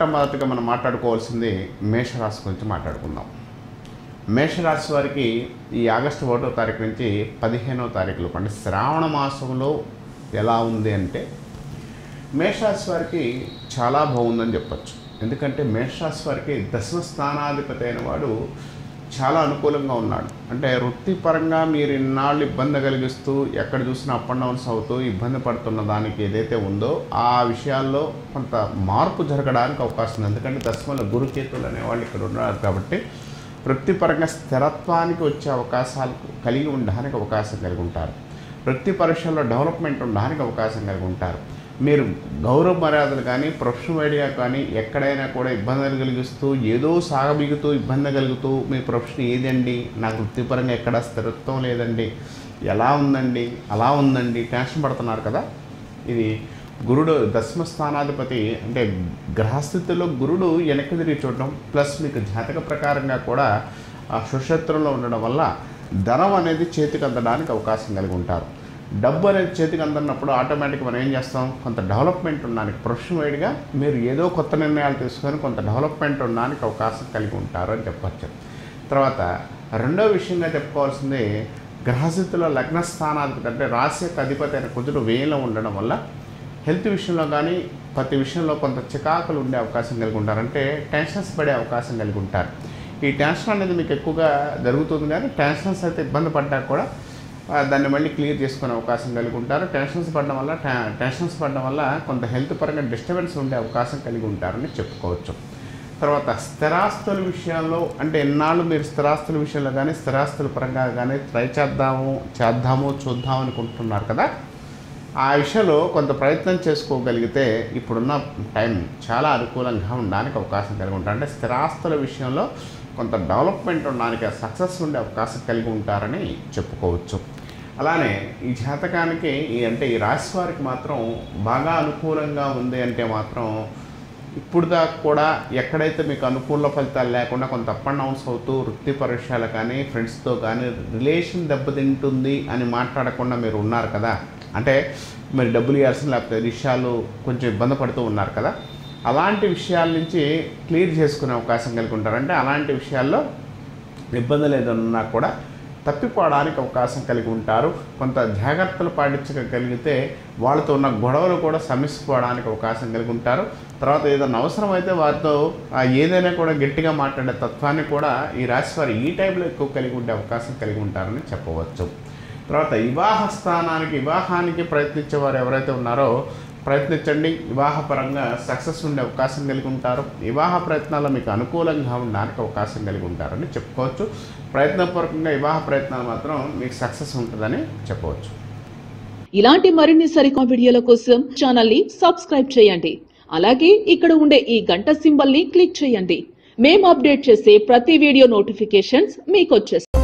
మొట్టమొదటిగా మనం మాట్లాడుకోవాల్సింది మేషరాశి గురించి మాట్లాడుకుందాం మేషరాశి వారికి ఈ ఆగస్టు ఒకటో తారీఖు నుంచి పదిహేనో తారీఖు లోపు అంటే శ్రావణ మాసంలో ఎలా ఉంది అంటే మేషరాశి వారికి చాలా బాగుందని చెప్పొచ్చు ఎందుకంటే మేషరాశి వారికి దశమ స్థానాధిపతి అయిన వాడు చాలా అనుకూలంగా ఉన్నాడు అంటే వృత్తిపరంగా మీరు ఇన్నాళ్ళు ఇబ్బంది కలిగిస్తూ ఎక్కడ చూసినా అప్ అండ్ డౌన్స్ అవుతూ ఇబ్బంది పడుతున్న దానికి ఏదైతే ఉందో ఆ విషయాల్లో కొంత మార్పు జరగడానికి అవకాశం ఉంది ఎందుకంటే దశమంలో గురుకేతులు అనేవాళ్ళు ఇక్కడ ఉన్నారు కాబట్టి వృత్తిపరంగా స్థిరత్వానికి వచ్చే అవకాశాలు కలిగి ఉండడానికి అవకాశం కలిగి ఉంటారు వృత్తి పరీక్షల్లో డెవలప్మెంట్ ఉండడానికి అవకాశం కలిగి ఉంటారు మీరు గౌరవ మర్యాదలు కానీ ప్రొఫెషనల్ ఐడియా కానీ ఎక్కడైనా కూడా ఇబ్బందులు కలిగిస్తూ ఏదో సాగబిగుతూ ఇబ్బంది కలుగుతూ మీ ప్రొఫెషన్ ఏదండి నాకు వృత్తిపరంగా ఎక్కడ స్థిరత్వం లేదండి ఎలా ఉందండి అలా ఉందండి టెన్షన్ పడుతున్నారు కదా ఇది గురుడు దశమ స్థానాధిపతి అంటే గ్రహస్థితిలో గురుడు వెనక్కి తిరిగి చూడడం ప్లస్ మీకు జాతక ప్రకారంగా కూడా ఆ సుక్షేత్రంలో ఉండడం వల్ల ధనం అనేది చేతికి అందడానికి అవకాశం కలిగి ఉంటారు డబ్బు అనేది చేతికి అందన్నప్పుడు ఆటోమేటిక్గా మనం ఏం చేస్తాం కొంత డెవలప్మెంట్ ఉండడానికి ప్రొఫెషన్ వైడ్గా మీరు ఏదో కొత్త నిర్ణయాలు తీసుకొని కొంత డెవలప్మెంట్ ఉండడానికి అవకాశం కలిగి ఉంటారు అని చెప్పచ్చు తర్వాత రెండో విషయంగా చెప్పుకోవాల్సింది గ్రహస్థితిలో లగ్న స్థానాధిపతి అంటే రాశి యొక్క అధిపతి అయిన కుజుడు వేలో ఉండడం వల్ల హెల్త్ విషయంలో కానీ ప్రతి విషయంలో కొంత చికాకులు ఉండే అవకాశం కలిగి ఉంటారు అంటే టెన్షన్స్ పడే అవకాశం కలిగి ఉంటారు ఈ టెన్షన్ అనేది మీకు ఎక్కువగా జరుగుతుంది కానీ టెన్షన్స్ అయితే ఇబ్బంది పడ్డా కూడా ఆ, దాన్ని మళ్ళీ క్లియర్ చేసుకునే అవకాశం కలిగి ఉంటారు టెన్షన్స్ పడడం వల్ల టె- టెన్షన్స్ పడడం వల్ల కొంత హెల్త్ పరంగా డిస్టర్బెన్స్ ఉండే అవకాశం కలిగి ఉంటారని చెప్పుకోవచ్చు తర్వాత స్థిరాస్తుల విషయంలో అంటే ఎన్నాళ్ళు మీరు స్థిరాస్తుల విషయంలో కానీ స్థిరాస్తుల పరంగా కానీ ట్రై చేద్దాము చేద్దాము చూద్దాం అనుకుంటున్నారు కదా ఆ విషయంలో కొంత ప్రయత్నం చేసుకోగలిగితే ఇప్పుడున్న టైం చాలా అనుకూలంగా ఉండడానికి అవకాశం కలిగి ఉంటారు అంటే స్థిరాస్తుల విషయంలో కొంత డెవలప్మెంట్ ఉండడానికి సక్సెస్ ఉండే అవకాశం కలిగి ఉంటారని చెప్పుకోవచ్చు అలానే ఈ జాతకానికి ఈ అంటే ఈ రాశి వారికి మాత్రం బాగా అనుకూలంగా ఉంది అంటే మాత్రం ఇప్పుడు దాకా కూడా ఎక్కడైతే మీకు అనుకూల ఫలితాలు లేకుండా కొంత అప్ అండ్ డౌన్స్ అవుతూ వృత్తి పరీక్షలు కానీ ఫ్రెండ్స్తో కానీ రిలేషన్ దెబ్బతింటుంది అని మాట్లాడకుండా మీరు ఉన్నారు కదా అంటే మీరు డబ్బులు ఇవ్వాల్సిన లేకపోతే విషయాలు కొంచెం ఇబ్బంది పడుతూ ఉన్నారు కదా అలాంటి విషయాల నుంచి క్లియర్ చేసుకునే అవకాశం కలిగి ఉంటారు అంటే అలాంటి విషయాల్లో ఇబ్బందులు ఏదన్నా కూడా తప్పిపోవడానికి అవకాశం కలిగి ఉంటారు కొంత జాగ్రత్తలు పాటించగలిగితే వాళ్ళతో ఉన్న గొడవలు కూడా సమస్యపోవడానికి అవకాశం కలిగి ఉంటారు తర్వాత ఏదైనా అవసరమైతే వారితో ఆ ఏదైనా కూడా గట్టిగా మాట్లాడే తత్వాన్ని కూడా ఈ రాశి వారు ఈ టైంలో ఎక్కువ కలిగి ఉండే అవకాశం కలిగి ఉంటారని చెప్పవచ్చు తర్వాత వివాహ స్థానానికి వివాహానికి ప్రయత్నించే వారు ఎవరైతే ఉన్నారో ప్రయత్నించండి వివాహపరంగా సక్సెస్ ఉండే అవకాశం కలిగి ఉంటారు వివాహ ప్రయత్నాల్లో మీకు అనుకూలంగా ఉండడానికి అవకాశం కలిగి ఉంటారని చెప్పుకోవచ్చు ప్రయత్నపూర్వకంగా వివాహ ప్రయత్నాలు మాత్రం మీకు సక్సెస్ ఉంటుందని చెప్పవచ్చు ఇలాంటి మరిన్ని సరికొత్త వీడియోల కోసం ఛానల్ ని సబ్స్క్రైబ్ చేయండి అలాగే ఇక్కడ ఉండే ఈ గంట సింబల్ ని క్లిక్ చేయండి మేము అప్డేట్ చేసే ప్రతి వీడియో నోటిఫికేషన్స్ మీకు వచ్చేస్తాయి